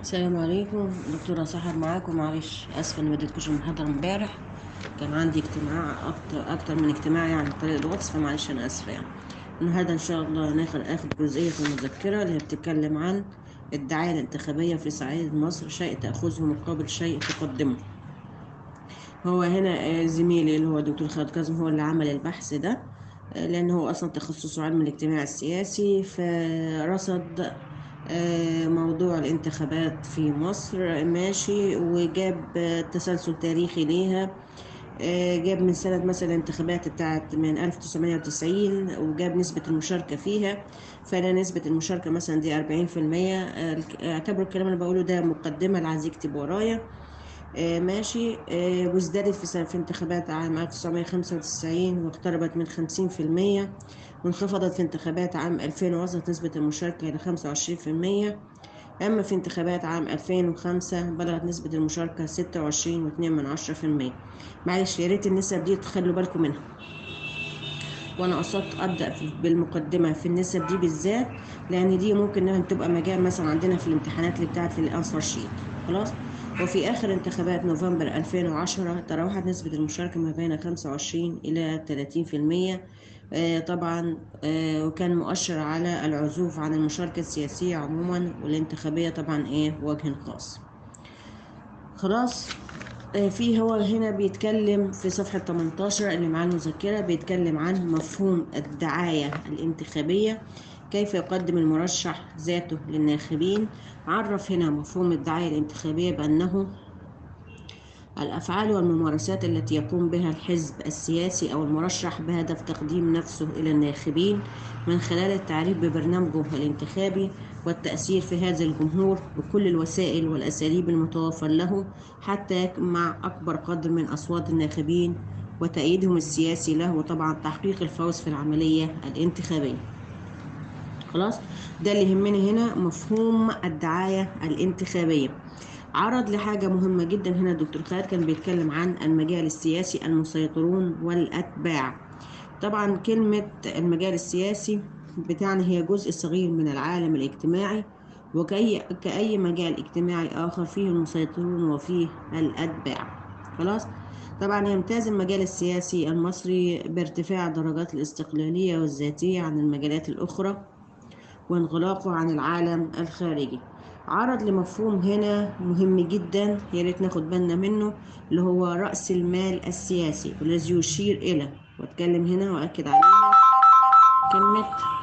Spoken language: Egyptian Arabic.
السلام عليكم دكتورة سحر معاكم معلش اسفة اني ما اديتكوش المحاضرة امبارح كان عندي اجتماع اكتر اكتر من اجتماع يعني عن طريق الواتس فمعلش انا اسفة يعني النهارده ان شاء الله هناخد اخر جزئية في المذكرة اللي هي بتتكلم عن الدعاية الانتخابية في صعيد مصر شيء تأخذه مقابل شيء تقدمه هو هنا آه، زميلي اللي هو دكتور خالد كاظم هو اللي عمل البحث ده آه، لأن هو أصلا تخصصه علم الاجتماع السياسي فرصد آه، موضوع الانتخابات في مصر ماشي وجاب آه، تسلسل تاريخي ليها آه، جاب من سنة مثلا الانتخابات بتاعت من 1990 وجاب نسبة المشاركة فيها فأنا نسبة المشاركة مثلا دي 40% آه، الك- اعتبروا الكلام اللي بقوله ده مقدمة اللي عايز يكتب ورايا آه، ماشي آه، وازدادت في سنة في انتخابات عام 1995 واقتربت من 50% وانخفضت في انتخابات عام 2000 وصلت نسبة المشاركة إلى 25% أما في انتخابات عام 2005 بلغت نسبة المشاركة 26.2% معلش يا ريت النسب دي تخلوا بالكم منها وانا قصدت ابدا في- بالمقدمه في النسب دي بالذات لان دي ممكن انها تبقى مجال مثلا عندنا في الامتحانات اللي بتاعت الانسر شيت خلاص وفي اخر انتخابات نوفمبر 2010 تراوحت نسبة المشاركة ما بين 25 إلى 30% آه، طبعا آه، وكان مؤشر على العزوف عن المشاركة السياسية عموما والانتخابية طبعا ايه وجه خاص خلاص آه، في هو هنا بيتكلم في صفحة 18 اللي مع المذكرة بيتكلم عن مفهوم الدعاية الانتخابية كيف يقدم المرشح ذاته للناخبين عرف هنا مفهوم الدعاية الانتخابية بأنه الأفعال والممارسات التي يقوم بها الحزب السياسي أو المرشح بهدف تقديم نفسه إلى الناخبين من خلال التعريف ببرنامجه الانتخابي والتأثير في هذا الجمهور بكل الوسائل والأساليب المتوفر له حتى يجمع أكبر قدر من أصوات الناخبين وتأييدهم السياسي له وطبعا تحقيق الفوز في العملية الانتخابية خلاص ده اللي يهمني هنا مفهوم الدعاية الانتخابية عرض لحاجة مهمة جدا هنا الدكتور خالد كان بيتكلم عن المجال السياسي المسيطرون والأتباع طبعا كلمة المجال السياسي بتعني هي جزء صغير من العالم الاجتماعي وكأي كأي مجال اجتماعي آخر فيه المسيطرون وفيه الأتباع خلاص طبعا يمتاز المجال السياسي المصري بارتفاع درجات الاستقلالية والذاتية عن المجالات الأخرى وانغلاقه عن العالم الخارجي عرض لمفهوم هنا مهم جدا يا ريت ناخد بالنا منه اللي هو رأس المال السياسي والذي يشير إلى واتكلم هنا وأكد عليها كلمة